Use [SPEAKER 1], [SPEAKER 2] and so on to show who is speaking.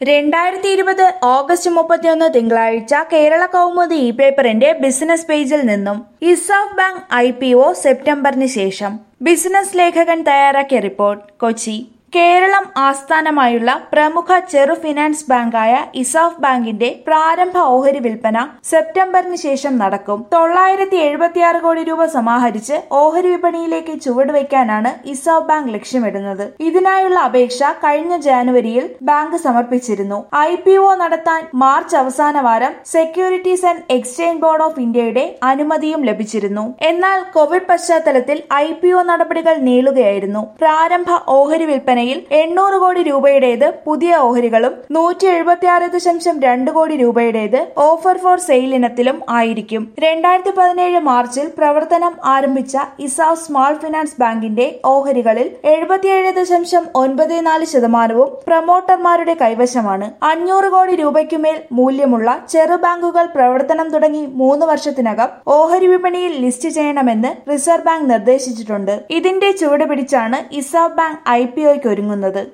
[SPEAKER 1] രണ്ടായിരത്തി ഇരുപത് ഓഗസ്റ്റ് മുപ്പത്തിയൊന്ന് തിങ്കളാഴ്ച കേരള കൗമുദി ഇ പേപ്പറിന്റെ ബിസിനസ് പേജിൽ നിന്നും ESAF bank I P O സെപ്റ്റംബറിന് ശേഷം ബിസിനസ് ലേഖകൻ തയ്യാറാക്കിയ റിപ്പോർട്ട് കൊച്ചി കേരളം ആസ്ഥാനമായുള്ള പ്രമുഖ ചെറു ഫിനാൻസ് ബാങ്കായ ഇസാഫ് ബാങ്കിന്റെ പ്രാരംഭ ഓഹരി വിൽപ്പന സെപ്റ്റംബറിന് ശേഷം നടക്കും തൊള്ളായിരത്തി എഴുപത്തിയാറ് കോടി രൂപ സമാഹരിച്ച് ഓഹരി വിപണിയിലേക്ക് ചുവടുവയ്ക്കാനാണ് ഇസാഫ് ബാങ്ക് ലക്ഷ്യമിടുന്നത് ഇതിനായുള്ള അപേക്ഷ കഴിഞ്ഞ ജാനുവരിയിൽ ബാങ്ക് സമർപ്പിച്ചിരുന്നു ഐ പി ഒ നടത്താൻ മാർച്ച് അവസാന വാരം securities and exchange board of ഇന്ത്യയുടെ അനുമതിയും ലഭിച്ചിരുന്നു എന്നാൽ കോവിഡ് പശ്ചാത്തലത്തിൽ ഐ പി ഒ നടപടികൾ നീളുകയായിരുന്നു പ്രാരംഭ ഓഹരി വിൽപ്പനയിൽ എണ്ണൂറ് കോടി രൂപയുടേത് പുതിയ ഓഹരികളും നൂറ്റി എഴുപത്തിയാറ് ദശാംശം രണ്ട് കോടി രൂപയുടേത് ഓഫർ ഫോർ സെയിൽ ഇനത്തിലും ആയിരിക്കും രണ്ടായിരത്തി പതിനേഴ് മാർച്ചിൽ പ്രവർത്തനം ആരംഭിച്ച ഇസാഫ് സ്മാൾ ഫിനാൻസ് ബാങ്കിന്റെ ഓഹരികളിൽ എഴുപത്തിയേഴ് ദശാംശം ഒൻപത് നാല് ശതമാനവും പ്രൊമോട്ടർമാരുടെ കൈവശമാണ് അഞ്ഞൂറ് കോടി രൂപയ്ക്കുമേൽ മൂല്യമുള്ള ചെറു ബാങ്കുകൾ പ്രവർത്തനം തുടങ്ങി മൂന്ന് വർഷത്തിനകം ഓഹരി വിപണിയിൽ ലിസ്റ്റ് ചെയ്യണമെന്ന് റിസർവ് ബാങ്ക് നിർദ്ദേശിച്ചിട്ടുണ്ട് ഇതിന്റെ ചുവട് പിടിച്ചാണ് ഇസാഫ് ബാങ്ക് ഐ പി ഒയ്ക്ക് ഒരുങ്ങുന്നത്